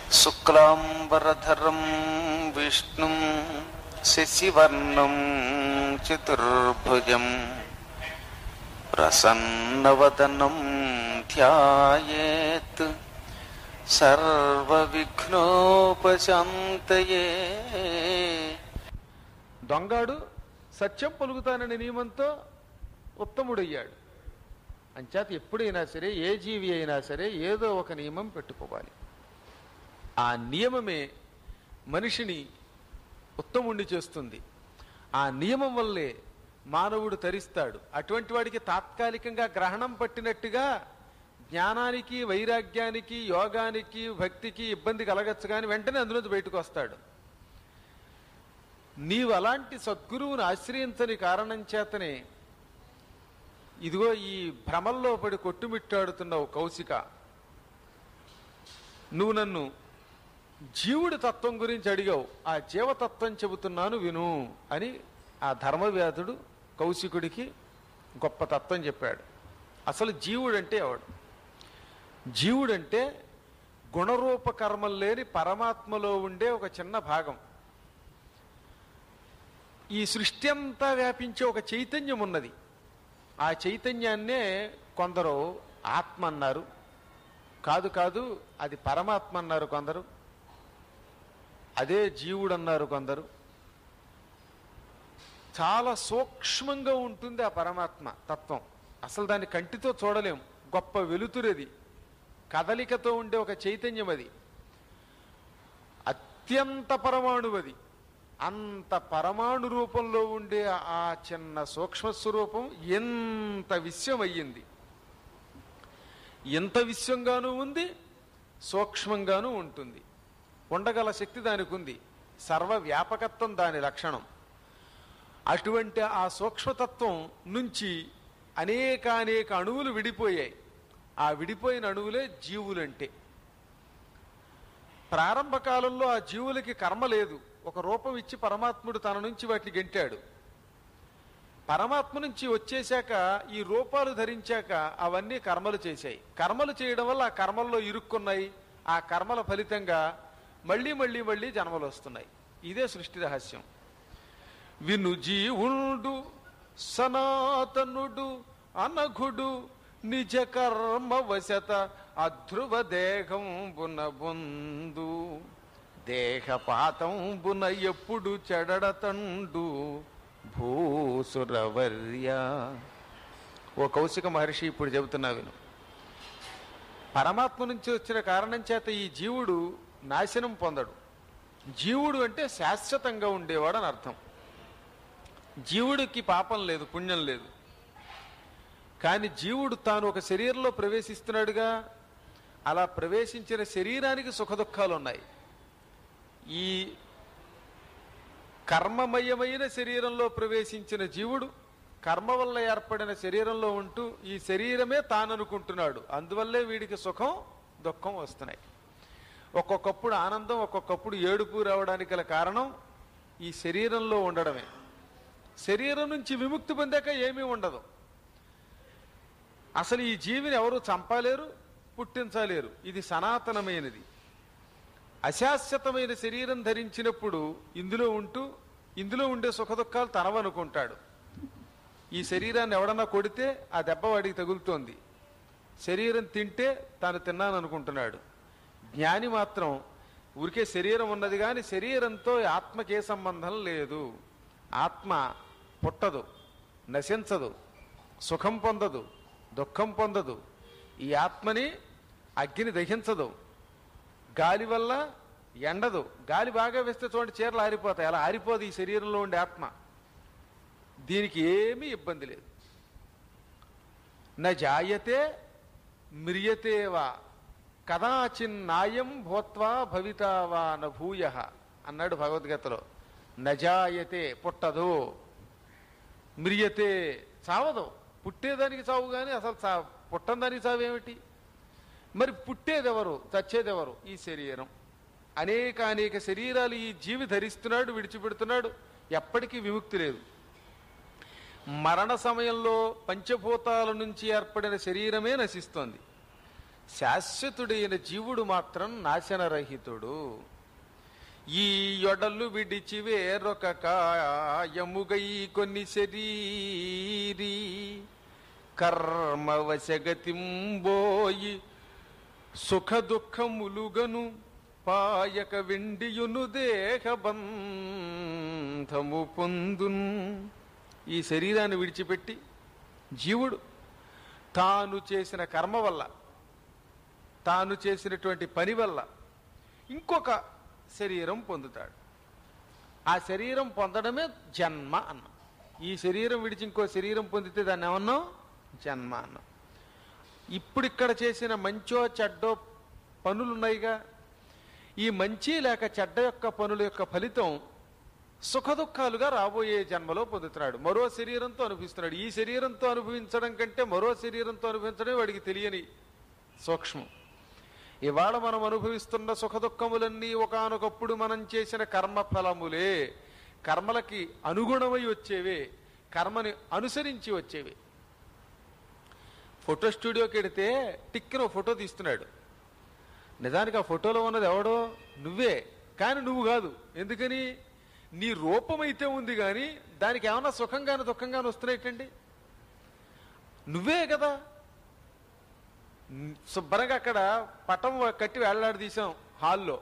శుక్లాంబరధరం విష్ణుం శశివర్ణం చతుర్భుజం ప్రసన్నవదనం ధ్యాయేత్ సర్వవిఘ్నోపశాంతయే దొంగాడు సత్యం పలుకుతాననే నియమంతో ఉత్తముడయ్యాడు అంచేత ఎప్పుడైనా సరే ఏ జీవి అయినా సరే ఏదో ఒక నియమం పెట్టుకోవాలి ఆ నియమమే మనిషిని ఉత్తముణ్ణి చేస్తుంది ఆ నియమం వల్లే మానవుడు తరిస్తాడు అటువంటి వాడికి తాత్కాలికంగా గ్రహణం పట్టినట్టుగా జ్ఞానానికి వైరాగ్యానికి యోగానికి భక్తికి ఇబ్బంది కలగచ్చు కానీ వెంటనే అందులోంచి బయటకు వస్తాడు నీవు అలాంటి సద్గురువును ఆశ్రయించని కారణం చేతనే ఇదిగో ఈ భ్రమల్లో పడి కొట్టుమిట్టాడుతున్నావు కౌశిక నువ్వు నన్ను జీవుడి తత్వం గురించి అడిగావు ఆ జీవతత్వం చెబుతున్నాను విను అని ఆ ధర్మవ్యాధుడు కౌశికుడికి గొప్ప తత్వం చెప్పాడు అసలు జీవుడంటే ఎవడు జీవుడంటే గుణరూప కర్మలు లేని పరమాత్మలో ఉండే ఒక చిన్న భాగం ఈ సృష్టి అంతా వ్యాపించే ఒక చైతన్యం ఉన్నది ఆ చైతన్యాన్నే కొందరు ఆత్మ అన్నారు కాదు కాదు అది పరమాత్మ అన్నారు కొందరు అదే జీవుడు అన్నారు కొందరు చాలా సూక్ష్మంగా ఉంటుంది ఆ పరమాత్మ తత్వం అసలు దాన్ని కంటితో చూడలేం గొప్ప వెలుతురది కదలికతో ఉండే ఒక చైతన్యం అది అత్యంత పరమాణువది అంత పరమాణు రూపంలో ఉండే ఆ చిన్న సూక్ష్మ స్వరూపం ఎంత విశ్వమయ్యింది ఎంత విశ్వంగానూ ఉంది సూక్ష్మంగానూ ఉంటుంది ఉండగల శక్తి దానికి ఉంది సర్వ వ్యాపకత్వం దాని లక్షణం అటువంటి ఆ సూక్ష్మతత్వం నుంచి అనేక అనేక అణువులు విడిపోయాయి ఆ విడిపోయిన అణువులే జీవులంటే ప్రారంభ కాలంలో ఆ జీవులకి కర్మ లేదు ఒక రూపం ఇచ్చి పరమాత్ముడు తన నుంచి వాటిని గెంటాడు పరమాత్మ నుంచి వచ్చేశాక ఈ రూపాలు ధరించాక అవన్నీ కర్మలు చేశాయి కర్మలు చేయడం వల్ల ఆ కర్మల్లో ఇరుక్కున్నాయి ఆ కర్మల ఫలితంగా మళ్ళీ మళ్ళీ మళ్ళీ జన్మలు వస్తున్నాయి ఇదే సృష్టి రహస్యం విను జీవుండు సనాతనుడు అనఘుడు నిజ కర్మ వశత అధ్రువ దేహం బునబొందు దేహపాతంబున ఎప్పుడు చెడడతండు భూసురవర్య ఓ కౌశిక మహర్షి ఇప్పుడు చెబుతున్నా విను పరమాత్మ నుంచి వచ్చిన కారణం చేత ఈ జీవుడు నాశనం పొందడు జీవుడు అంటే శాశ్వతంగా ఉండేవాడు అని అర్థం జీవుడికి పాపం లేదు పుణ్యం లేదు కానీ జీవుడు తాను ఒక శరీరంలో ప్రవేశిస్తున్నాడుగా అలా ప్రవేశించిన శరీరానికి సుఖదుఖాలు ఉన్నాయి ఈ కర్మమయమైన శరీరంలో ప్రవేశించిన జీవుడు కర్మ వల్ల ఏర్పడిన శరీరంలో ఉంటూ ఈ శరీరమే తాననుకుంటున్నాడు అందువల్లే వీడికి సుఖం దుఃఖం వస్తున్నాయి ఒక్కొక్కప్పుడు ఆనందం ఒక్కొక్కప్పుడు ఏడుపు రావడానికి గల కారణం ఈ శరీరంలో ఉండడమే శరీరం నుంచి విముక్తి పొందాక ఏమీ ఉండదు అసలు ఈ జీవిని ఎవరు చంపలేరు పుట్టించలేరు ఇది సనాతనమైనది అశాశ్వతమైన శరీరం ధరించినప్పుడు ఇందులో ఉంటూ ఇందులో ఉండే సుఖదుఖాలు తనవనుకుంటాడు ఈ శరీరాన్ని ఎవడన్నా కొడితే ఆ దెబ్బ వాడికి తగులుతోంది శరీరం తింటే తాను తిన్నాను అనుకుంటున్నాడు జ్ఞాని మాత్రం ఊరికే శరీరం ఉన్నది కానీ శరీరంతో ఆత్మకే సంబంధం లేదు ఆత్మ పుట్టదు నశించదు సుఖం పొందదు దుఃఖం పొందదు ఈ ఆత్మని అగ్ని దహించదు గాలి వల్ల ఎండదు గాలి బాగా వేస్తే చూడండి చీరలు ఆరిపోతాయి అలా ఆరిపోదు ఈ శరీరంలో ఉండే ఆత్మ దీనికి ఏమీ ఇబ్బంది లేదు న జాయతే మ్రియతేవా కదాచిన్నాయం భూత్వా భవితావా న భూయ అన్నాడు భగవద్గీతలో నజాయతే పుట్టదు మ్రియతే చావదు పుట్టేదానికి చావు కానీ అసలు చా పుట్టని దానికి చావు ఏమిటి మరి పుట్టేదెవరు చచ్చేదెవరు ఈ శరీరం అనేక అనేక శరీరాలు ఈ జీవి ధరిస్తున్నాడు విడిచిపెడుతున్నాడు ఎప్పటికీ విముక్తి లేదు మరణ సమయంలో పంచభూతాల నుంచి ఏర్పడిన శరీరమే నశిస్తోంది శాశ్వతుడైన జీవుడు మాత్రం నాశనరహితుడు ఈ యొడలు విడిచి వేరొక కాయముగై కొన్ని శరీరి కర్మవశగతింబోయి సుఖ దుఃఖములుగను పాయక వెండియును దేహబంధము పొందున్ ఈ శరీరాన్ని విడిచిపెట్టి జీవుడు తాను చేసిన కర్మ వల్ల తాను చేసినటువంటి పని వల్ల ఇంకొక శరీరం పొందుతాడు ఆ శరీరం పొందడమే జన్మ అన్నాం ఈ శరీరం విడిచి ఇంకో శరీరం పొందితే దాన్ని ఏమన్నాం జన్మ అన్నాం ఇప్పుడు ఇక్కడ చేసిన మంచో చెడ్డో పనులున్నాయిగా ఈ మంచి లేక చెడ్డ యొక్క పనుల యొక్క ఫలితం సుఖ దుఃఖాలుగా రాబోయే జన్మలో పొందుతున్నాడు మరో శరీరంతో అనుభవిస్తున్నాడు ఈ శరీరంతో అనుభవించడం కంటే మరో శరీరంతో అనుభవించడం వాడికి తెలియని సూక్ష్మం ఇవాళ మనం అనుభవిస్తున్న సుఖ దుఃఖములన్నీ ఒకనొకప్పుడు మనం చేసిన కర్మ ఫలములే కర్మలకి అనుగుణమై వచ్చేవే కర్మని అనుసరించి వచ్చేవి ఫోటో స్టూడియోకి వెడితే టిక్కిన ఓ ఫోటో తీస్తున్నాడు నిజానికి ఆ ఫోటోలో ఉన్నది ఎవడో నువ్వే కానీ నువ్వు కాదు ఎందుకని నీ రూపమైతే ఉంది కానీ దానికి ఏమన్నా సుఖంగాను దుఃఖంగాను వస్తున్నాయిటండి నువ్వే కదా న్- శుభ్రంగా అక్కడ పటం కట్టి వేళ్లాడి తీసాం హాల్లో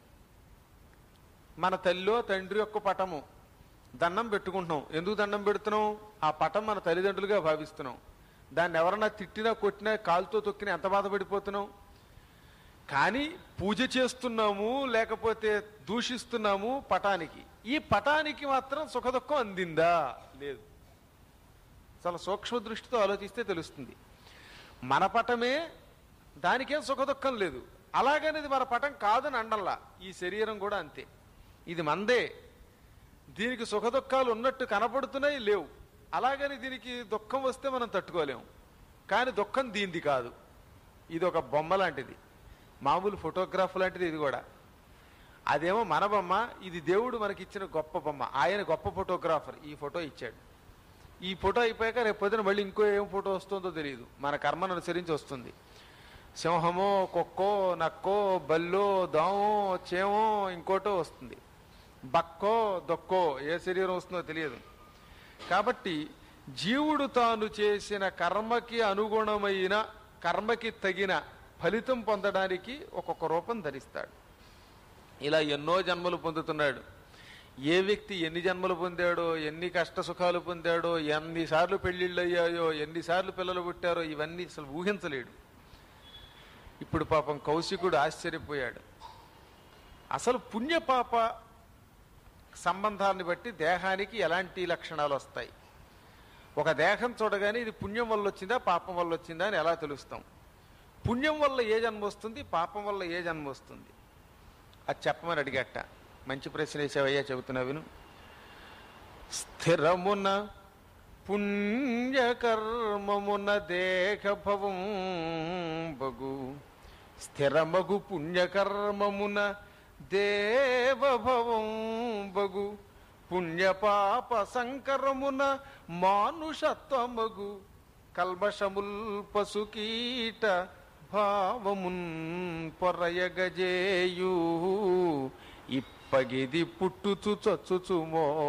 మన తల్లిలో తండ్రి యొక్క పటము దండం పెట్టుకుంటున్నాం ఎందుకు దండం పెడుతున్నాం ఆ పటం మన తల్లిదండ్రులుగా భావిస్తున్నాం దాన్ని ఎవరన్నా తిట్టినా కొట్టినా కాలుతో తొక్కినా ఎంత బాధపడిపోతున్నాం కానీ పూజ చేస్తున్నాము లేకపోతే దూషిస్తున్నాము పటానికి ఈ పటానికి మాత్రం సుఖదుఖం అందిందా లేదు చాలా సూక్ష్మ దృష్టితో ఆలోచిస్తే తెలుస్తుంది మన పటమే దానికేం సుఖదుఖం లేదు అలాగని ఇది మన పటం కాదని అండల్లా ఈ శరీరం కూడా అంతే ఇది మందే దీనికి సుఖదుఖాలు ఉన్నట్టు కనపడుతున్నాయి లేవు అలాగని దీనికి దుఃఖం వస్తే మనం తట్టుకోలేము కానీ దుఃఖం దీనిది కాదు ఇది ఒక బొమ్మ లాంటిది మామూలు ఫోటోగ్రాఫ్ లాంటిది ఇది కూడా అదేమో మన బొమ్మ ఇది దేవుడు మనకిచ్చిన గొప్ప బొమ్మ ఆయన గొప్ప ఫోటోగ్రాఫర్ ఈ ఫోటో ఇచ్చాడు ఈ ఫోటో అయిపోయాక రేపు పొద్దున మళ్ళీ ఇంకో ఏం ఫోటో వస్తుందో తెలియదు మన కర్మను అనుసరించి వస్తుంది సింహమో కుక్కో నక్కో బల్లో దోమో చేమో ఇంకోటో వస్తుంది బక్కో దొక్కో ఏ శరీరం వస్తుందో తెలియదు కాబట్టి జీవుడు తాను చేసిన కర్మకి అనుగుణమైన కర్మకి తగిన ఫలితం పొందడానికి ఒక్కొక్క రూపం ధరిస్తాడు ఇలా ఎన్నో జన్మలు పొందుతున్నాడు ఏ వ్యక్తి ఎన్ని జన్మలు పొందాడో ఎన్ని కష్ట సుఖాలు పొందాడో ఎన్నిసార్లు పెళ్లిళ్ళు అయ్యాయో ఎన్నిసార్లు పిల్లలు పుట్టారో ఇవన్నీ అసలు ఊహించలేడు ఇప్పుడు పాపం కౌశికుడు ఆశ్చర్యపోయాడు అసలు పుణ్యపాప సంబంధాన్ని బట్టి దేహానికి ఎలాంటి లక్షణాలు వస్తాయి ఒక దేహం చూడగానే ఇది పుణ్యం వల్ల వచ్చిందా పాపం వల్ల వచ్చిందా అని ఎలా తెలుస్తాం పుణ్యం వల్ల ఏ జన్మ వస్తుంది పాపం వల్ల ఏ జన్మ వస్తుంది అది చెప్పమని అడిగట మంచి ప్రశ్న వేసావయ్యా చెబుతున్నా విను స్థిరమున పుణ్యకర్మమున దేహభవం బగు స్థిరమగు పుణ్యకర్మమున దేవభవం బగు పుణ్యపాప సంకరమున మానుషత్వమగు కల్మషముల్ పసుకీట భావమున్ పొరయగజేయు ఇప్పగిది పుట్టుచు చచ్చుచు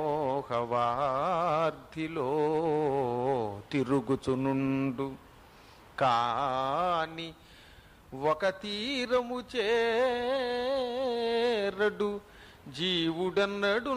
మోహవార్ధిలో తిరుగుచునుండు కాని ఒక తీరము చేరడు జీవుడన్నడు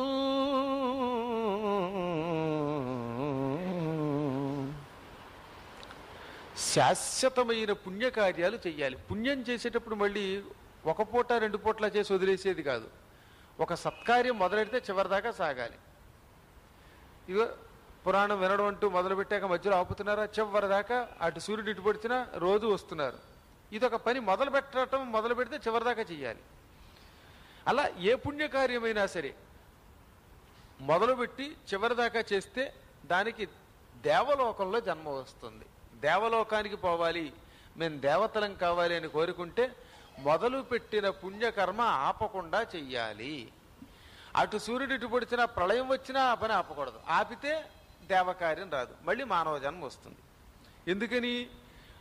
శాశ్వతమైన పుణ్యకార్యాలు చెయ్యాలి పుణ్యం చేసేటప్పుడు మళ్ళీ ఒక పూట రెండు పూట్ల చేసి వదిలేసేది కాదు ఒక సత్కార్యం మొదలెడితే చివరిదాకా సాగాలి ఇగో పురాణం వినడం అంటూ మొదలుపెట్టాక మధ్యలో ఆపుతున్నారా చివరిదాకా అటు సూర్యుడు ఇటు పడిచినా రోజు వస్తున్నారు ఇది ఒక పని మొదలు పెట్టడం మొదలు పెడితే చివరిదాకా చెయ్యాలి అలా ఏ పుణ్యకార్యమైనా సరే మొదలుపెట్టి చివరిదాకా చేస్తే దానికి దేవలోకంలో జన్మ వస్తుంది దేవలోకానికి పోవాలి మేము దేవతలం కావాలి అని కోరుకుంటే మొదలు పెట్టిన పుణ్యకర్మ ఆపకుండా చెయ్యాలి అటు సూర్యుడు ఇటు పొడిచినా ప్రళయం వచ్చినా ఆ పని ఆపకూడదు ఆపితే దేవకార్యం రాదు మళ్ళీ మానవ జన్మ వస్తుంది ఎందుకని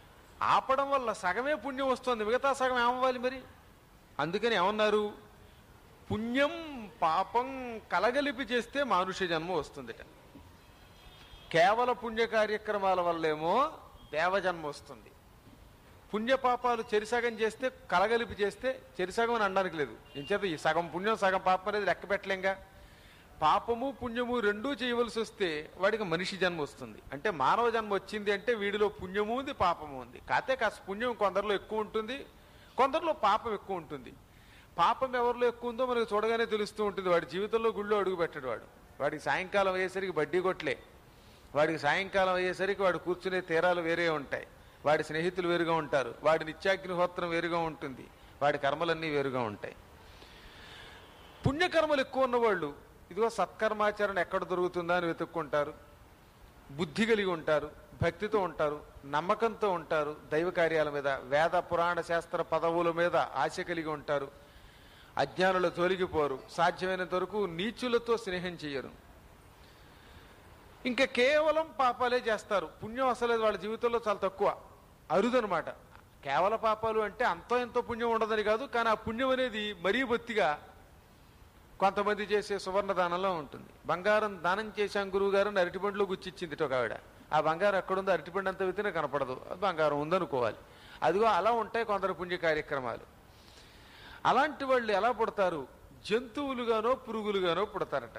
ఆపడం వల్ల సగమే పుణ్యం వస్తుంది మిగతా సగం ఏమవ్వాలి మరి అందుకని ఏమన్నారు పుణ్యం పాపం కలగలిపి చేస్తే మానుష జన్మ వస్తుందిట కేవల పుణ్య కార్యక్రమాల వల్లేమో దేవజన్మ వస్తుంది పుణ్యపాపాలు చెరిసగం చేస్తే కలగలిపి చేస్తే చెరిసగం అని అనడానికి లేదు ఎంచేత ఈ సగం పుణ్యం సగం పాపం అనేది లెక్క పెట్టలేంగా పాపము పుణ్యము రెండూ చేయవలసి వస్తే వాడికి మనిషి జన్మ వస్తుంది అంటే మానవ జన్మ వచ్చింది అంటే వీడిలో పుణ్యము ఉంది పాపము ఉంది కాతే కాస్త పుణ్యం కొందరిలో ఎక్కువ ఉంటుంది కొందరిలో పాపం ఎక్కువ ఉంటుంది పాపం ఎవరిలో ఎక్కువ ఉందో మనకు చూడగానే తెలుస్తూ ఉంటుంది వాడి జీవితంలో గుళ్ళో అడుగు పెట్టాడు వాడు వాడికి సాయంకాలం అయ్యేసరికి బడ్డీ కొట్లే వాడికి సాయంకాలం అయ్యేసరికి వాడు కూర్చునే తీరాలు వేరే ఉంటాయి వాడి స్నేహితులు వేరుగా ఉంటారు వాడి నిత్యాగ్నిహోత్రం వేరుగా ఉంటుంది వాడి కర్మలన్నీ వేరుగా ఉంటాయి పుణ్యకర్మలు ఎక్కువ ఉన్నవాళ్ళు ఇదిగో సత్కర్మాచరణ ఎక్కడ దొరుకుతుందా అని వెతుక్కుంటారు బుద్ధి కలిగి ఉంటారు భక్తితో ఉంటారు నమ్మకంతో ఉంటారు దైవ కార్యాల మీద వేద పురాణ శాస్త్ర పదవుల మీద ఆశ కలిగి ఉంటారు అజ్ఞానుల తొలగిపోరు సాధ్యమైనంత వరకు నీచులతో స్నేహం చేయరు ఇంకా కేవలం పాపాలే చేస్తారు పుణ్యం అసలు వాళ్ళ జీవితంలో చాలా తక్కువ అరుదనమాట కేవల పాపాలు అంటే అంతో ఎంతో పుణ్యం ఉండదని కాదు కానీ ఆ పుణ్యం అనేది మరీ బొత్తిగా కొంతమంది చేసే సువర్ణ దానంలో ఉంటుంది బంగారం దానం చేశాం గురువు గారు అని అరటిపండులో గుచ్చిచ్చింది ఒక ఆవిడ ఆ బంగారం ఎక్కడుందో అరటిపండు అంత వితిన కనపడదు అది బంగారం ఉందనుకోవాలి అదిగో అలా ఉంటాయి కొందరు పుణ్య కార్యక్రమాలు అలాంటి వాళ్ళు ఎలా పుడతారు జంతువులుగానో పురుగులుగానో పుడతారట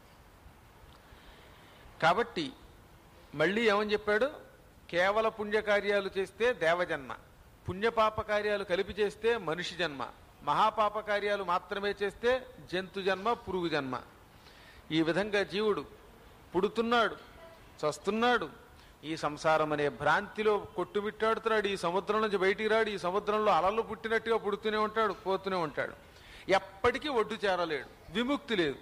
కాబట్టి మళ్ళీ ఏమని చెప్పాడు కేవల పుణ్యకార్యాలు చేస్తే దేవజన్మ పుణ్యపాప కార్యాలు కలిపి చేస్తే మనిషి జన్మ మహాపాప కార్యాలు మాత్రమే చేస్తే జంతు జన్మ పురుగు జన్మ ఈ విధంగా జీవుడు పుడుతున్నాడు చస్తున్నాడు ఈ సంసారం అనే భ్రాంతిలో కొట్టుమిట్టాడుతున్నాడు ఈ సముద్రం నుంచి బయటికి రాడు ఈ సముద్రంలో అలలు పుట్టినట్టుగా పుడుతూనే ఉంటాడు పోతూనే ఉంటాడు ఎప్పటికీ ఒడ్డు చేరలేడు విముక్తి లేదు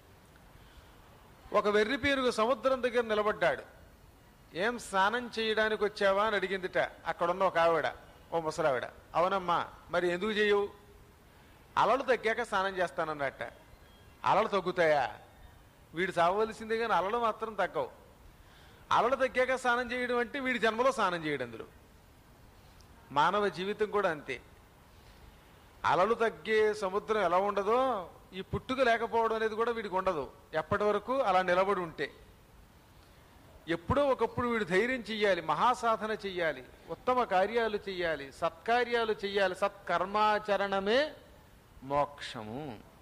ఒక వెర్రి పేరుగు సముద్రం దగ్గర నిలబడ్డాడు ఏం స్నానం చేయడానికి వచ్చావా అని అడిగిందిట అక్కడున్న ఒక ఆవిడ ఓ ముసలావిడ అవునమ్మా మరి ఎందుకు చేయవు అలలు తగ్గాక స్నానం చేస్తానన్నట్ట అలలు తగ్గుతాయా వీడు చావవలసిందే కానీ అలలు మాత్రం తగ్గవు అలలు తగ్గాక స్నానం చేయడం అంటే వీడి జన్మలో స్నానం చేయడం అందులో మానవ జీవితం కూడా అంతే అలలు తగ్గే సముద్రం ఎలా ఉండదో ఈ పుట్టుక లేకపోవడం అనేది కూడా వీడికి ఉండదు ఎప్పటి వరకు అలా నిలబడి ఉంటే ఎప్పుడో ఒకప్పుడు వీడు ధైర్యం చెయ్యాలి మహాసాధన చెయ్యాలి ఉత్తమ కార్యాలు చెయ్యాలి సత్కార్యాలు చెయ్యాలి సత్కర్మాచరణమే మోక్షము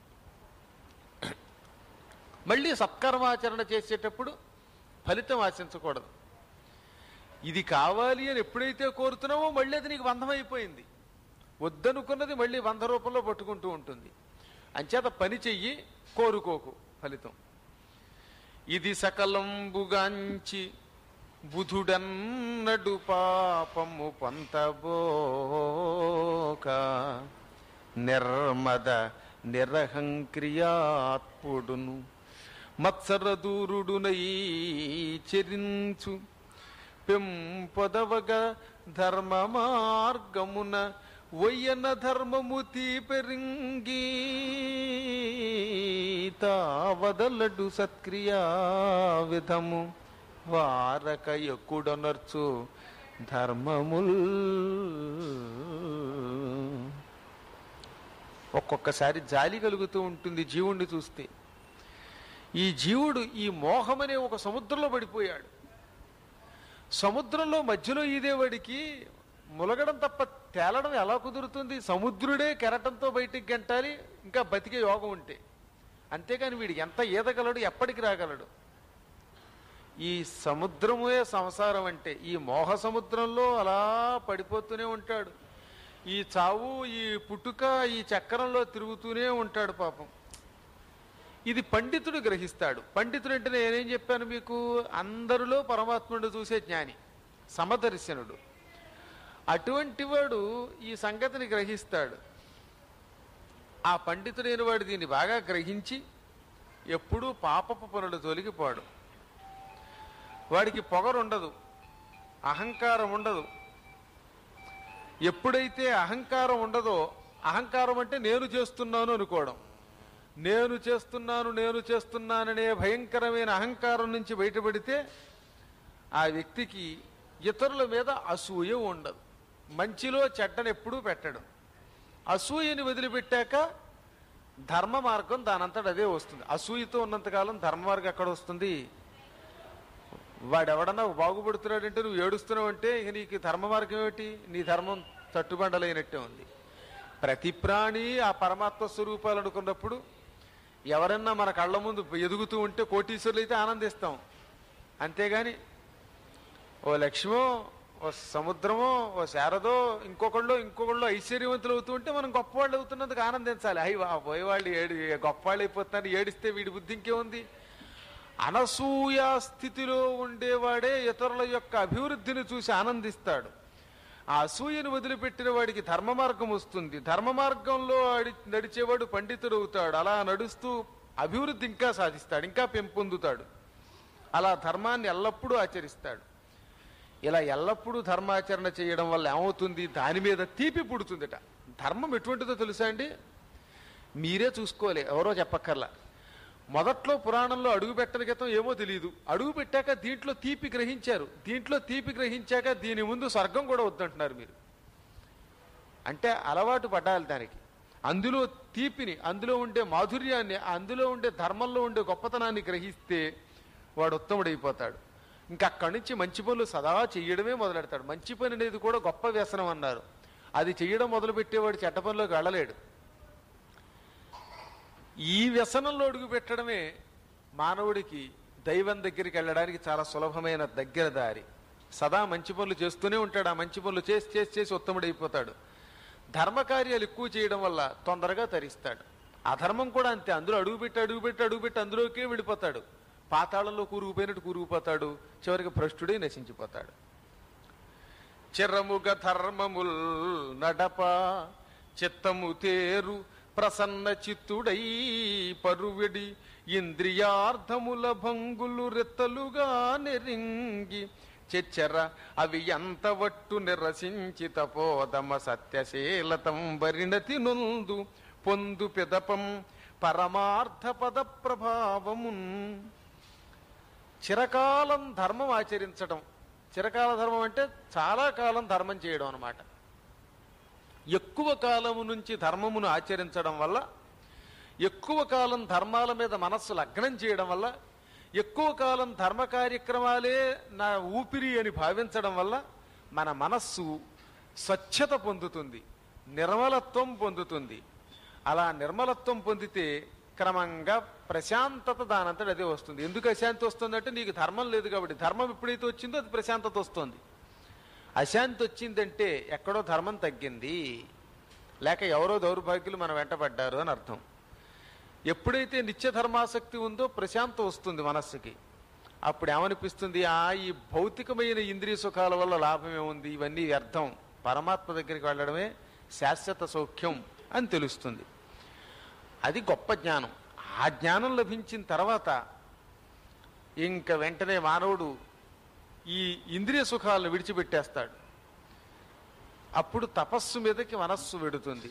మళ్ళీ సత్కర్మాచరణ చేసేటప్పుడు ఫలితం ఆశించకూడదు ఇది కావాలి అని ఎప్పుడైతే కోరుతున్నావో మళ్ళీ అది నీకు బంధమైపోయింది వద్దనుకున్నది మళ్ళీ వంద రూపంలో పట్టుకుంటూ ఉంటుంది అంచేత పని చెయ్యి కోరుకోకు ఫలితం ఇది సకలంబుగాంచి బుధుడన్నడు పాపము పొంతబోక నిర్మద నిరహంక్రియాత్పుడును మత్సరదూరుడునై చెరించు పెంపొదవగ ధర్మ మార్గమున వయ్యన ధర్మము తీపెరింగి తావదలడు సత్క్రియా విధము వారక ఎక్కుడనర్చు ధర్మముల్ ఒక్కొక్కసారి జాలి కలుగుతూ ఉంటుంది జీవుణ్ణి చూస్తే ఈ జీవుడు ఈ మోహమనే ఒక సముద్రంలో పడిపోయాడు సముద్రంలో మధ్యలో ఈదేవాడికి ములగడం తప్ప తేలడం ఎలా కుదురుతుంది సముద్రుడే కెరటంతో బయటికి గంటాలి ఇంకా బతికే యోగం ఉంటే అంతేకాని వీడు ఎంత ఈదగలడు ఎప్పటికి రాగలడు ఈ సముద్రమే సంసారం అంటే ఈ మోహ సముద్రంలో అలా పడిపోతూనే ఉంటాడు ఈ చావు ఈ పుట్టుక ఈ చక్రంలో తిరుగుతూనే ఉంటాడు పాపం ఇది పండితుడు గ్రహిస్తాడు పండితుడు అంటే నేనేం చెప్పాను మీకు అందరిలో పరమాత్ముడు చూసే జ్ఞాని సమదర్శనుడు అటువంటి వాడు ఈ సంగతిని గ్రహిస్తాడు ఆ పండితుడైన వాడు దీన్ని బాగా గ్రహించి ఎప్పుడూ పాపపు పనులు తొలగిపోడు వాడికి పొగరు ఉండదు అహంకారం ఉండదు ఎప్పుడైతే అహంకారం ఉండదో అహంకారం అంటే నేను చేస్తున్నాను అనుకోవడం నేను చేస్తున్నాను నేను చేస్తున్నాననే భయంకరమైన అహంకారం నుంచి బయటపడితే ఆ వ్యక్తికి ఇతరుల మీద అసూయ ఉండదు మంచిలో చెడ్డను ఎప్పుడూ పెట్టడు అసూయని వదిలిపెట్టాక ధర్మ మార్గం దానంతట అదే వస్తుంది అసూయతో ఉన్నంతకాలం ధర్మ మార్గం ఎక్కడ వస్తుంది వాడెవడన్నా బాగుపడుతున్నాడంటే నువ్వు ఏడుస్తున్నావు అంటే ఇక నీకు ధర్మ మార్గం ఏమిటి నీ ధర్మం తట్టుబండలైనట్టే ఉంది ప్రతి ప్రాణి ఆ పరమాత్మ స్వరూపాలు అనుకున్నప్పుడు ఎవరన్నా మన కళ్ళ ముందు ఎదుగుతూ ఉంటే కోటీశ్వరులు అయితే ఆనందిస్తాం అంతేగాని ఓ లక్ష్మో ఓ సముద్రమో ఓ శారదో ఇంకొకళ్ళు ఇంకొకళ్ళు ఐశ్వర్యవంతులు అవుతూ ఉంటే మనం గొప్పవాళ్ళు అవుతున్నందుకు ఆనందించాలి అయ్యి పోయేవాళ్ళు ఏడు గొప్పవాళ్ళు అయిపోతున్నారు ఏడిస్తే వీడి బుద్ధి ఇంకేముంది అనసూయ స్థితిలో ఉండేవాడే ఇతరుల యొక్క అభివృద్ధిని చూసి ఆనందిస్తాడు ఆ అసూయను వదిలిపెట్టిన వాడికి ధర్మ మార్గం వస్తుంది ధర్మ మార్గంలో అడి- నడిచేవాడు పండితుడు అవుతాడు అలా నడుస్తూ అభివృద్ధి ఇంకా సాధిస్తాడు ఇంకా పెంపొందుతాడు అలా ధర్మాన్ని ఎల్లప్పుడూ ఆచరిస్తాడు ఇలా ఎల్లప్పుడూ ధర్మాచరణ చేయడం వల్ల ఏమవుతుంది దాని మీద తీపి పుడుతుందిట ధర్మం ఎటువంటిదో తెలుసా అండి మీరే చూసుకోవాలి ఎవరో చెప్పక్కర్లా మొదట్లో పురాణంలో అడుగు పెట్టని క్రితం ఏమో తెలియదు అడుగు పెట్టాక దీంట్లో తీపి గ్రహించారు దీంట్లో తీపి గ్రహించాక దీని ముందు స్వర్గం కూడా వద్దంటున్నారు మీరు అంటే అలవాటు పడ్డాలి దానికి అందులో తీపిని అందులో ఉండే మాధుర్యాన్ని అందులో ఉండే ధర్మంలో ఉండే గొప్పతనాన్ని గ్రహిస్తే వాడు ఉత్తముడైపోతాడు ఇంకా అక్కడి నుంచి మంచి పనులు సదా చెయ్యడమే మొదలెడతాడు మంచి పని అనేది కూడా గొప్ప వ్యసనం అన్నారు అది చెయ్యడం మొదలుపెట్టేవాడు చెడ్డ పనిలోకి వెళ్ళలేడు ఈ వ్యసనంలో అడుగు పెట్టడమే మానవుడికి దైవం దగ్గరికి వెళ్ళడానికి చాలా సులభమైన దగ్గర దారి సదా మంచి పనులు చేస్తూనే ఉంటాడు ఆ మంచి పనులు చేసి చేసి చేసి ఉత్తముడైపోతాడు ధర్మకార్యాలు ఎక్కువ చేయడం వల్ల తొందరగా తరిస్తాడు అధర్మం కూడా అంతే అందులో అడుగుపెట్టి అడుగుపెట్టి అడుగుపెట్టి అందులోకే వెళ్ళిపోతాడు పాతాళంలో కూరుకుపోయినట్టు కూరుకుపోతాడు చివరికి భ్రష్టుడే నశించిపోతాడు చిరముగ ధర్మముల్ నడప చిత్తము తేరు ప్రసన్న చిత్తుడై పరువిడి ఇంద్రియార్థముల భంగులు రెత్తలుగా నెరింగి చెచ్చర అవి ఎంత వట్టు నిరసించి తపోదమ సత్యశీలతం వరిణతి నొందు పొందు పెదపం పరమార్థ పద ప్రభావమున్ చిరకాలం ధర్మం ఆచరించడం చిరకాల ధర్మం అంటే చాలా కాలం ధర్మం చేయడం అన్నమాట ఎక్కువ కాలము నుంచి ధర్మమును ఆచరించడం వల్ల ఎక్కువ కాలం ధర్మాల మీద మనస్సు లగ్నం చేయడం వల్ల ఎక్కువ కాలం ధర్మ కార్యక్రమాలే నా ఊపిరి అని భావించడం వల్ల మన మనస్సు స్వచ్ఛత పొందుతుంది నిర్మలత్వం పొందుతుంది అలా నిర్మలత్వం పొందితే క్రమంగా ప్రశాంతత దానంతట అదే వస్తుంది ఎందుకు అశాంతి వస్తుందంటే నీకు ధర్మం లేదు కాబట్టి ధర్మం ఎప్పుడైతే వచ్చిందో అది ప్రశాంతత వస్తుంది అశాంతి వచ్చిందంటే ఎక్కడో ధర్మం తగ్గింది లేక ఎవరో దౌర్భాగ్యులు మన వెంటబడ్డారు అని అర్థం ఎప్పుడైతే నిత్య ధర్మాసక్తి ఉందో ప్రశాంతం వస్తుంది మనస్సుకి అప్పుడు ఏమనిపిస్తుంది ఆ ఈ భౌతికమైన ఇంద్రియ సుఖాల వల్ల లాభం ఏముంది ఇవన్నీ వ్యర్థం పరమాత్మ దగ్గరికి వెళ్ళడమే శాశ్వత సౌఖ్యం అని తెలుస్తుంది అది గొప్ప జ్ఞానం ఆ జ్ఞానం లభించిన తర్వాత ఇంక వెంటనే మానవుడు ఈ ఇంద్రియ సుఖాలను విడిచిపెట్టేస్తాడు అప్పుడు తపస్సు మీదకి మనస్సు వెడుతుంది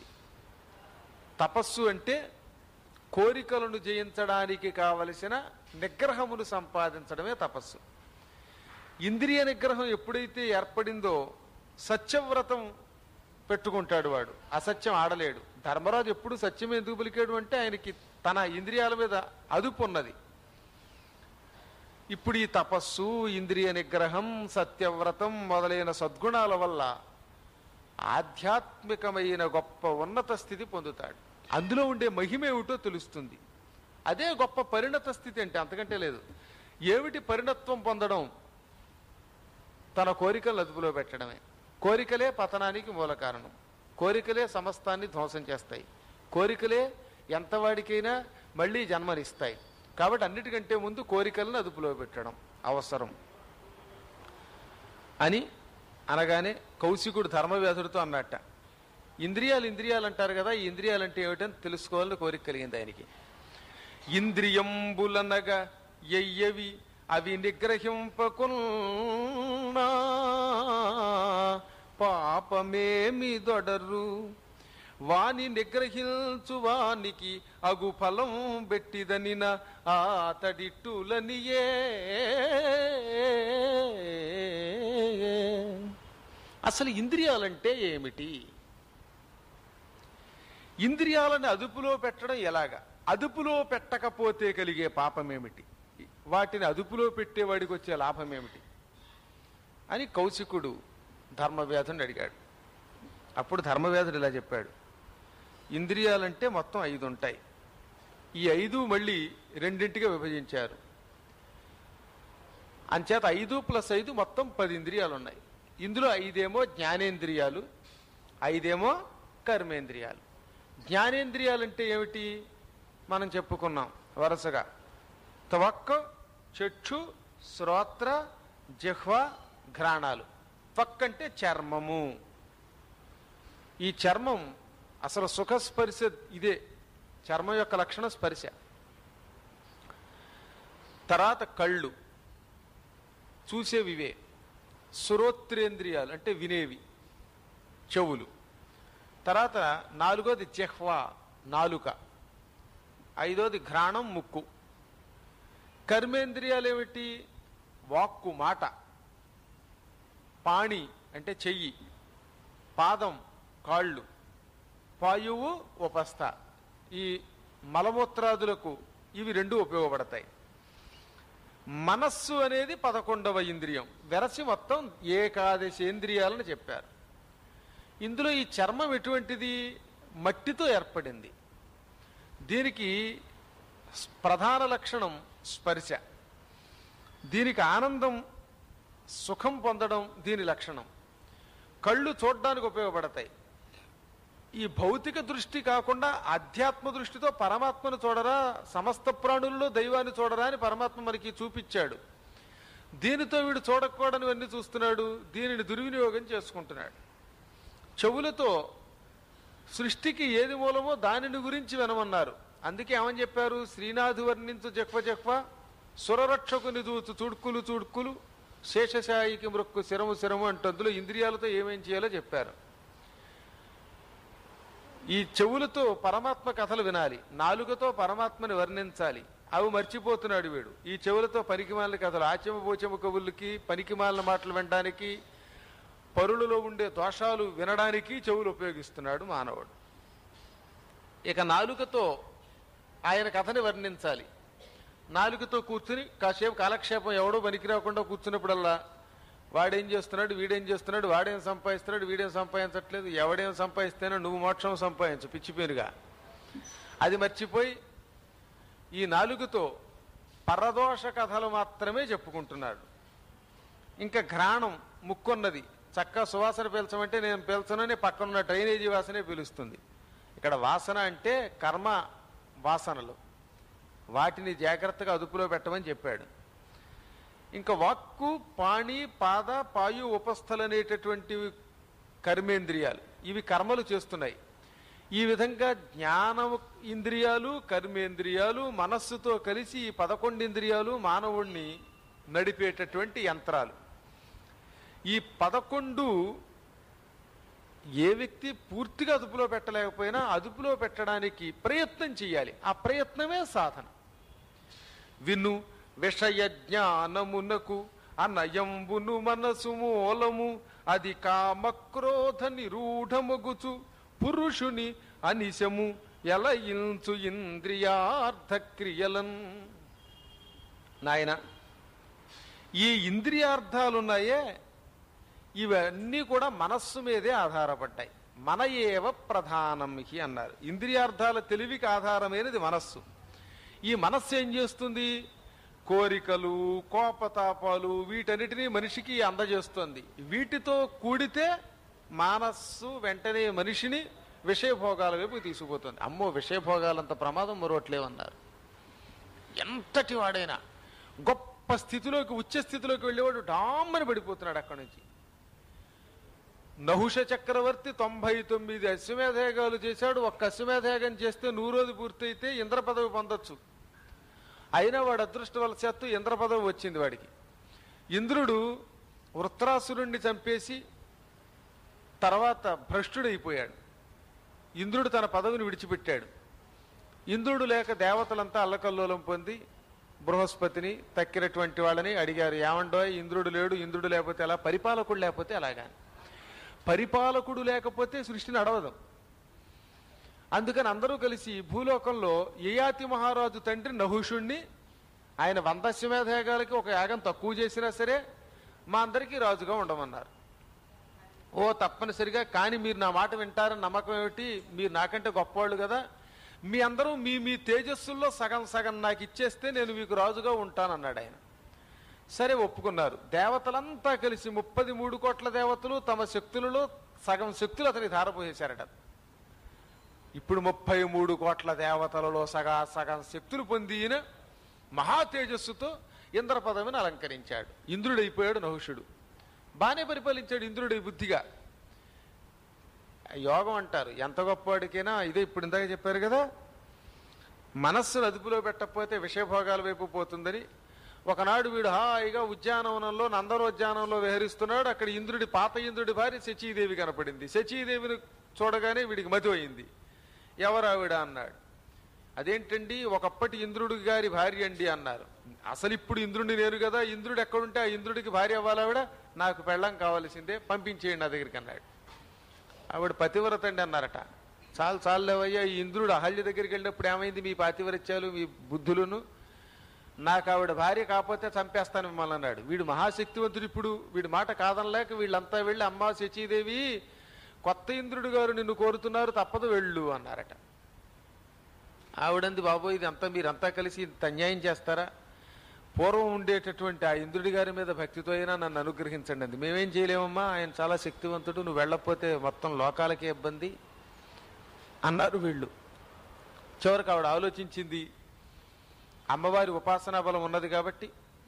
తపస్సు అంటే కోరికలను జయించడానికి కావలసిన నిగ్రహమును సంపాదించడమే తపస్సు ఇంద్రియ నిగ్రహం ఎప్పుడైతే ఏర్పడిందో సత్యవ్రతం పెట్టుకుంటాడు వాడు అసత్యం ఆడలేడు ధర్మరాజు ఎప్పుడు సత్యం ఎందుకు పలికాడు అంటే ఆయనకి తన ఇంద్రియాల మీద అదుపు ఉన్నది ఇప్పుడు ఈ తపస్సు ఇంద్రియ నిగ్రహం సత్యవ్రతం మొదలైన సద్గుణాల వల్ల ఆధ్యాత్మికమైన గొప్ప ఉన్నత స్థితి పొందుతాడు అందులో ఉండే మహిమేమిటో తెలుస్తుంది అదే గొప్ప పరిణత స్థితి అంటే అంతకంటే లేదు ఏమిటి పరిణత్వం పొందడం తన కోరికలను అదుపులో పెట్టడమే కోరికలే పతనానికి మూల కారణం కోరికలే సమస్తాన్ని ధ్వంసం చేస్తాయి కోరికలే ఎంతవాడికైనా మళ్ళీ జన్మనిస్తాయి కాబట్టి అన్నిటికంటే ముందు కోరికలను అదుపులో పెట్టడం అవసరం అని అనగానే కౌశికుడు ధర్మవ్యాధుడితో అన్నట్ట ఇంద్రియాలు ఇంద్రియాలు అంటారు కదా ఈ ఇంద్రియాలు అంటే ఏమిటని తెలుసుకోవాలని కోరిక కలిగింది ఆయనకి ఇంద్రియంబులనగా ఎయ్యవి అవి నిగ్రహింపకున్నా పాపమేమి దొడరు వాని నిగ్రహించు వానికి అగు ఫలం పెట్టిదనిన ఆతడిట్టులనియే అసలు ఇంద్రియాలంటే ఏమిటి ఇంద్రియాలను అదుపులో పెట్టడం ఎలాగా అదుపులో పెట్టకపోతే కలిగే పాపం ఏమిటి వాటిని అదుపులో పెట్టేవాడికి వచ్చే లాభం ఏమిటి అని కౌశికుడు ధర్మవ్యాధుని అడిగాడు అప్పుడు ధర్మవ్యాధుడు ఇలా చెప్పాడు ఇంద్రియాలంటే మొత్తం ఐదు ఉంటాయి ఈ ఐదు మళ్ళీ రెండింటిగా విభజించారు అంచేత ఐదు ప్లస్ ఐదు మొత్తం పది ఇంద్రియాలు ఉన్నాయి ఇందులో ఐదేమో జ్ఞానేంద్రియాలు ఐదేమో కర్మేంద్రియాలు జ్ఞానేంద్రియాలు అంటే ఏమిటి మనం చెప్పుకున్నాం వరుసగా త్వక్ చక్షు శ్రోత్ర జిహ్వ ఘ్రాణాలు త్వక్ అంటే చర్మము ఈ చర్మం అసలు సుఖస్పర్శ ఇదే చర్మం యొక్క లక్షణం స్పర్శ తర్వాత కళ్ళు చూసేవివే సురోత్రేంద్రియాలు అంటే వినేవి చెవులు తర్వాత నాలుగోది జహ్వ నాలుక ఐదోది ఘ్రాణం ముక్కు కర్మేంద్రియాలు ఏమిటి వాక్కు మాట పాణి అంటే చెయ్యి పాదం కాళ్ళు పాయువు ఉపస్థ ఈ మలమూత్రాదులకు ఇవి రెండు ఉపయోగపడతాయి మనస్సు అనేది పదకొండవ ఇంద్రియం వెరసి మొత్తం ఏకాదశేంద్రియాలను చెప్పారు ఇందులో ఈ చర్మం ఎటువంటిది మట్టితో ఏర్పడింది దీనికి స్- ప్రధాన లక్షణం స్పర్శ దీనికి ఆనందం సుఖం పొందడం దీని లక్షణం కళ్ళు చూడడానికి ఉపయోగపడతాయి ఈ భౌతిక దృష్టి కాకుండా ఆధ్యాత్మ దృష్టితో పరమాత్మను చూడరా సమస్త ప్రాణుల్లో దైవాన్ని చూడరా అని పరమాత్మ మనకి చూపించాడు దీనితో వీడు చూడకూడనివన్నీ చూస్తున్నాడు దీనిని దుర్వినియోగం చేసుకుంటున్నాడు చెవులతో సృష్టికి ఏది మూలమో దానిని గురించి వినమన్నారు అందుకే ఏమని చెప్పారు శ్రీనాథు వర్ణించు జక్వ జక్వ సురరక్షకుని దూచు చుడుకులు చుడుకులు శేషశాయికి మృక్కు శిరము శిరము అంటే అందులో ఇంద్రియాలతో ఏమేం చేయాలో చెప్పారు ఈ చెవులతో పరమాత్మ కథలు వినాలి నాలుగుతో పరమాత్మని వర్ణించాలి అవి మర్చిపోతున్నాడు వీడు ఈ చెవులతో పనికిమాలిన కథలు ఆచెమ పోచెమ కవులకి పనికిమాలిన మాటలు వినడానికి పరులలో ఉండే దోషాలు వినడానికి చెవులు ఉపయోగిస్తున్నాడు మానవుడు ఇక నాలుకతో ఆయన కథని వర్ణించాలి నాలుకతో కూర్చుని కాసేపు కాలక్షేపం ఎవడో పనికి రాకుండా కూర్చున్నప్పుడల్లా వాడేం చేస్తున్నాడు వీడేం చేస్తున్నాడు వాడేం సంపాదిస్తున్నాడు వీడేం సంపాదించట్లేదు ఎవడేం సంపాదిస్తేనో నువ్వు మోక్షం సంపాదించు పిచ్చిపేరుగా అది మర్చిపోయి ఈ నాలుగుతో పరదోష కథలు మాత్రమే చెప్పుకుంటున్నాడు ఇంకా ఘ్రాణం ముక్కున్నది చక్క సువాసన పీల్చమంటే నేను పీల్చనని పక్కనున్న డ్రైనేజీ వాసనే పీలుస్తుంది ఇక్కడ వాసన అంటే కర్మ వాసనలు వాటిని జాగ్రత్తగా అదుపులో పెట్టమని చెప్పాడు ఇంకా వాక్కు పాణి పాద పాయు ఉపస్థలు అనేటటువంటివి కర్మేంద్రియాలు ఇవి కర్మలు చేస్తున్నాయి ఈ విధంగా జ్ఞాన ఇంద్రియాలు కర్మేంద్రియాలు మనస్సుతో కలిసి ఈ పదకొండు ఇంద్రియాలు మానవుణ్ణి నడిపేటటువంటి యంత్రాలు ఈ పదకొండు ఏ వ్యక్తి పూర్తిగా అదుపులో పెట్టలేకపోయినా అదుపులో పెట్టడానికి ప్రయత్నం చేయాలి ఆ ప్రయత్నమే సాధన విను విషయ జ్ఞానమునకు అనయంబును మనసు మూలము అది కామక్రోధ నిరూఢమగుచు పురుషుని అనిశము ఎలయించు ఇంద్రియార్థ క్రియలన్ నాయన ఈ ఇంద్రియార్థాలున్నాయే ఇవన్నీ కూడా మనస్సు మీదే ఆధారపడ్డాయి మన ఏవ ప్రధానం హి అన్నారు ఇంద్రియార్థాల తెలివికి ఆధారమైనది మనస్సు ఈ మనస్సు ఏం చేస్తుంది కోరికలు కోపతాపాలు వీటన్నిటినీ మనిషికి అందజేస్తుంది వీటితో కూడితే మనస్సు వెంటనే మనిషిని విషయభోగాల వైపు తీసుకుపోతుంది అమ్మో విషయభోగాలంత ప్రమాదం మరొట్లేవన్నారు ఎంతటి వాడైనా గొప్ప స్థితిలోకి ఉచ్చ స్థితిలోకి వెళ్ళేవాడు డామ్మని పడిపోతున్నాడు అక్కడి నుంచి నహుష చక్రవర్తి తొంభై తొమ్మిది అశ్వమేధయాగాలు చేశాడు ఒక్క అశ్వమేధయాగం చేస్తే నూరోది పూర్తయితే ఇంద్ర పదవి పొందొచ్చు అయినా వాడు అదృష్టవలశాత్తు ఇంద్ర పదవి వచ్చింది వాడికి ఇంద్రుడు వృత్రాసురుణ్ణి చంపేసి తర్వాత భ్రష్టుడైపోయాడు ఇంద్రుడు తన పదవిని విడిచిపెట్టాడు ఇంద్రుడు లేక దేవతలంతా అల్లకల్లోలం పొంది బృహస్పతిని తక్కినటువంటి వాళ్ళని అడిగారు ఏమండో ఇంద్రుడు లేడు ఇంద్రుడు లేకపోతే ఎలా పరిపాలకుడు లేకపోతే ఎలాగా పరిపాలకుడు లేకపోతే సృష్టి నడవదు అందుకని అందరూ కలిసి భూలోకంలో యయాతి మహారాజు తండ్రి నహుషుణ్ణి ఆయన వందశ్వమేధయాగాలకి ఒక యాగం తక్కువ చేసినా సరే మా అందరికీ రాజుగా ఉండమన్నారు ఓ తప్పనిసరిగా కానీ మీరు నా మాట వింటారని నమ్మకం ఏమిటి మీరు నాకంటే గొప్పవాళ్ళు కదా మీ అందరూ మీ మీ తేజస్సుల్లో సగం సగం నాకు ఇచ్చేస్తే నేను మీకు రాజుగా ఉంటానన్నాడు ఆయన సరే ఒప్పుకున్నారు దేవతలంతా కలిసి ముప్పది మూడు కోట్ల దేవతలు తమ శక్తులలో సగం శక్తులు అతనికి ధారపోసేశారట ఇప్పుడు ముప్పై మూడు కోట్ల దేవతలలో సగా సగం శక్తులు పొంది ఈయన మహా తేజస్సుతో ఇంద్ర పదవిని అలంకరించాడు ఇంద్రుడైపోయాడు నహుషుడు బాగానే పరిపాలించాడు ఇంద్రుడి బుద్ధిగా యోగం అంటారు ఎంత గొప్పవాడికైనా ఇదే ఇప్పుడు ఇందాక చెప్పారు కదా మనస్సును అదుపులో పెట్టకపోతే విషయభోగాల వైపు పోతుందని ఒకనాడు వీడు హాయిగా ఉద్యానవనంలో నందనోద్యానంలో విహరిస్తున్నాడు అక్కడ ఇంద్రుడి పాత ఇంద్రుడి భార్య శచీదేవి కనపడింది శచీదేవిని చూడగానే వీడికి మతి అయింది ఎవరు ఆవిడ అన్నాడు అదేంటండి ఒకప్పటి ఇంద్రుడి గారి భార్య అండి అన్నారు అసలు ఇప్పుడు ఇంద్రుడిని నేను కదా ఇంద్రుడు ఎక్కడుంటే ఆ ఇంద్రుడికి భార్య అవ్వాలావిడ నాకు పెళ్ళం కావాల్సిందే పంపించేయండి నా దగ్గరికి అన్నాడు ఆవిడ పతివ్రత అండి అన్నారట చాలు చాలు లేవయ్యా ఈ ఇంద్రుడు అహల్య దగ్గరికి వెళ్ళినప్పుడు ఏమైంది మీ పాతివ్రత్యాలు మీ బుద్ధులను నాకు ఆవిడ భార్య కాకపోతే చంపేస్తాను మిమ్మల్ని అన్నాడు వీడు మహాశక్తివంతుడు ఇప్పుడు వీడి మాట కాదనలేక వీళ్ళంతా వెళ్ళి అమ్మా శచీదేవి కొత్త ఇంద్రుడు గారు నిన్ను కోరుతున్నారు తప్పదు వెళ్ళు అన్నారట ఆవిడంది బాబు ఇది అంతా మీరంతా కలిసి ఇంత అన్యాయం చేస్తారా పూర్వం ఉండేటటువంటి ఆ ఇంద్రుడి గారి మీద భక్తితో అయినా నన్ను అనుగ్రహించండి అంది మేమేం చేయలేమమ్మా ఆయన చాలా శక్తివంతుడు నువ్వు వెళ్ళకపోతే మొత్తం లోకాలకే ఇబ్బంది అన్నారు వీళ్ళు చివరికి ఆవిడ ఆలోచించింది అమ్మవారి ఉపాసనా బలం ఉన్నది కాబట్టి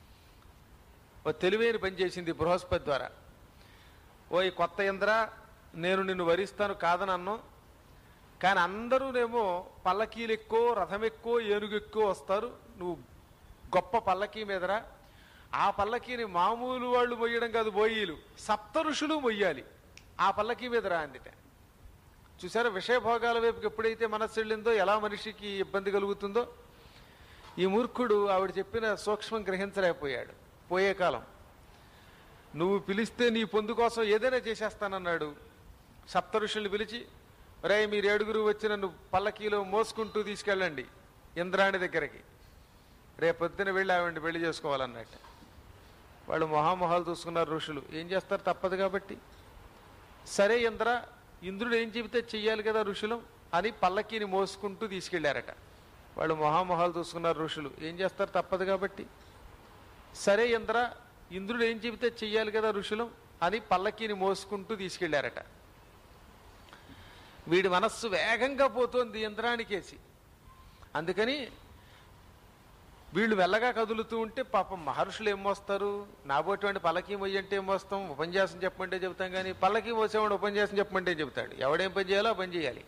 ఓ తెలివైన పని చేసింది బృహస్పతి ద్వారా ఓ ఈ కొత్త ఇంద్ర నేను నిన్ను వరిస్తాను కాదని అన్నాం కానీ అందరూనేమో పల్లకీలు ఎక్కువ రథం ఎక్కువ ఏనుగు ఎక్కువ వస్తారు నువ్వు గొప్ప పల్లకీ మీదరా ఆ పల్లకీని మామూలు వాళ్ళు మొయ్యడం కాదు బోయీలు సప్త ఋషులు మొయ్యాలి ఆ పల్లకీ మీదరా అందిట చూసారా విషయభోగాల వైపుకి ఎప్పుడైతే మనస్సు వెళ్ళిందో ఎలా మనిషికి ఇబ్బంది కలుగుతుందో ఈ మూర్ఖుడు ఆవిడ చెప్పిన సూక్ష్మం గ్రహించలేకపోయాడు పోయే కాలం నువ్వు పిలిస్తే నీ పొందు కోసం ఏదైనా చేసేస్తానన్నాడు సప్త ఋషుల్ని పిలిచి రే మీరు ఏడుగురు వచ్చి నన్ను పల్లకీలో మోసుకుంటూ తీసుకెళ్ళండి ఇంద్రాణి దగ్గరికి రేపొద్దున వెళ్ళి ఆవిడ పెళ్లి చేసుకోవాలన్నట్టు వాళ్ళు మొహామొహాలు చూసుకున్నారు ఋషులు ఏం చేస్తారు తప్పదు కాబట్టి సరే ఇంద్ర ఇంద్రుడు ఏం చెబితే చెయ్యాలి కదా ఋషులు అని పల్లకీని మోసుకుంటూ తీసుకెళ్లారట వాళ్ళు మొహామొహాలు చూసుకున్నారు ఋషులు ఏం చేస్తారు తప్పదు కాబట్టి సరే ఇంద్ర ఇంద్రుడు ఏం చెబితే చెయ్యాలి కదా ఋషులు అని పల్లకీని మోసుకుంటూ తీసుకెళ్లారట వీడి మనస్సు వేగంగా పోతోంది ఇంద్రానికేసి అందుకని వీళ్ళు మెల్లగా కదులుతూ ఉంటే పాపం మహర్షులు ఏం మోస్తారు నాబోటువంటి పల్లకీ మొయ్యంటే ఏం మోస్తాం ఉపన్యాసం చెప్పమంటే చెబుతాం కానీ పల్లకీ మోసేవాడు ఉపన్యాసం చెప్పమంటే చెబుతాడు ఎవడేం పని చేయాలో ఆ పని చేయాలి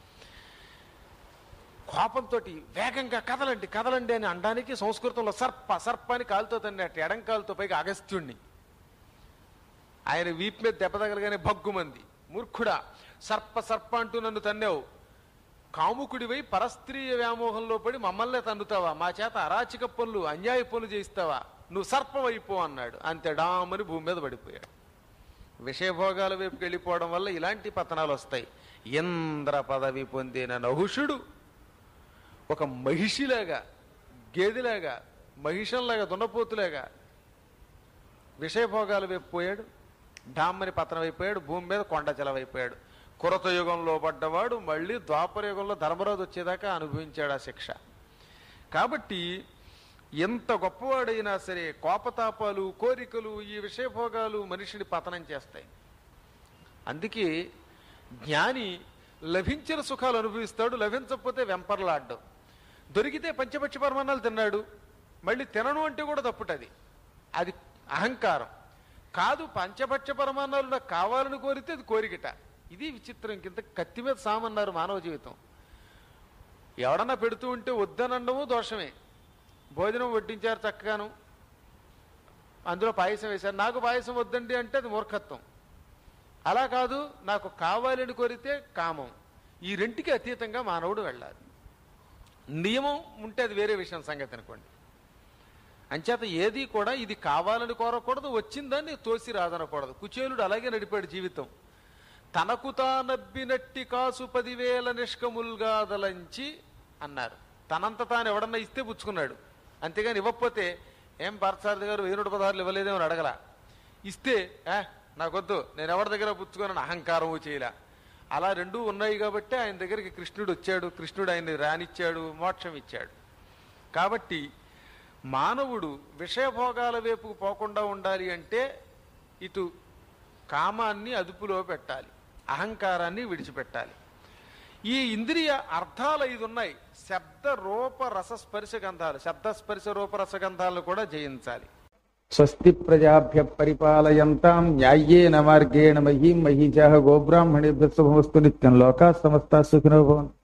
కోపంతో వేగంగా కదలండి కదలండి అని అనడానికి సంస్కృతంలో సర్ప సర్ప అని కాలుతో తన్నట్టు ఎడం కాలుతో పైకి అగస్త్యుణ్ణి ఆయన వీపు మీద దెబ్బ తగలగానే భగ్గుమంది మూర్ఖుడా సర్ప సర్ప అంటూ నన్ను తన్నావు కాముకుడివై పరస్త్రీయ వ్యామోహంలో పడి మమ్మల్నే తన్నుతావా మా చేత అరాచక పనులు అన్యాయ పనులు చేయిస్తావా నువ్వు సర్పం అయిపో అన్నాడు అంతే డామని భూమి మీద పడిపోయాడు విషయభోగాల వైపుకి వెళ్ళిపోవడం వల్ల ఇలాంటి పతనాలు వస్తాయి ఇంద్ర పదవి పొందిన నహుషుడు ఒక మహిషిలాగా గేదెలాగా మహిషంలాగా దున్నపోతులాగా విషయభోగాల వైపు పోయాడు డామ్మని పతనం అయిపోయాడు భూమి మీద కొండ జలమైపోయాడు కురత యుగంలో పడ్డవాడు మళ్ళీ ద్వాపర యుగంలో ధర్మరాజు వచ్చేదాకా అనుభవించాడు ఆ శిక్ష కాబట్టి ఎంత గొప్పవాడైనా సరే కోపతాపాలు కోరికలు ఈ విషయభోగాలు మనిషిని పతనం చేస్తాయి అందుకే జ్ఞాని లభించిన సుఖాలు అనుభవిస్తాడు లభించకపోతే వెంపర్లాడ్డం దొరికితే పంచపక్ష పరమాణాలు తిన్నాడు మళ్ళీ తినను అంటే కూడా తప్పుటది అది అహంకారం కాదు పంచపక్ష పరమాణాలు నాకు కావాలని కోరితే అది కోరికట ఇది విచిత్రం కింద కత్తి మీద సామన్నారు మానవ జీవితం ఎవడన్నా పెడుతూ ఉంటే వద్దనడము దోషమే భోజనం వడ్డించారు చక్కగాను అందులో పాయసం వేశారు నాకు పాయసం వద్దండి అంటే అది మూర్ఖత్వం అలా కాదు నాకు కావాలని కోరితే కామం ఈ రెంటికి అతీతంగా మానవుడు వెళ్ళాలి నియమం ఉంటే అది వేరే విషయం సంగతి అనుకోండి అంచేత ఏది కూడా ఇది కావాలని కోరకూడదు వచ్చిందని తోసి రాదనకూడదు కుచేలుడు అలాగే నడిపాడు జీవితం తనకు తానబ్బినట్టి కాసు పదివేల నిష్కముల్గా దలంచి అన్నారు తనంత తాను ఎవడన్నా ఇస్తే పుచ్చుకున్నాడు అంతేగాని ఇవ్వకపోతే ఏం పార్థసారథి గారు వెయ్యి నూట పదహారులు ఇవ్వలేదేమో అని అడగల ఇస్తే ఏ నాకొద్దు నేను ఎవరి దగ్గర పుచ్చుకోనని అహంకారము చేయలే అలా రెండూ ఉన్నాయి కాబట్టి ఆయన దగ్గరికి కృష్ణుడు వచ్చాడు కృష్ణుడు ఆయన్ని రానిచ్చాడు మోక్షం ఇచ్చాడు కాబట్టి మానవుడు విషయభోగాల వైపుకు పోకుండా ఉండాలి అంటే ఇటు కామాన్ని అదుపులో పెట్టాలి అహంకారాన్ని విడిచిపెట్టాలి ఈ ఇంద్రియ అర్థాలు ఐదు ఉన్నాయి శబ్ద రూప రసస్పర్శ గంధాలు శబ్దస్పర్శ రూప రసగంధాలను కూడా జయించాలి స్వస్తి ప్రజాభ్య పరిపాలయంతాం న్యాయేన మార్గేణ మహీం మహీజాహ గోబ్రాహ్మణేభ్య శుభమస్తు నిత్యం లోకా సమస్త సుఖినో భవంతు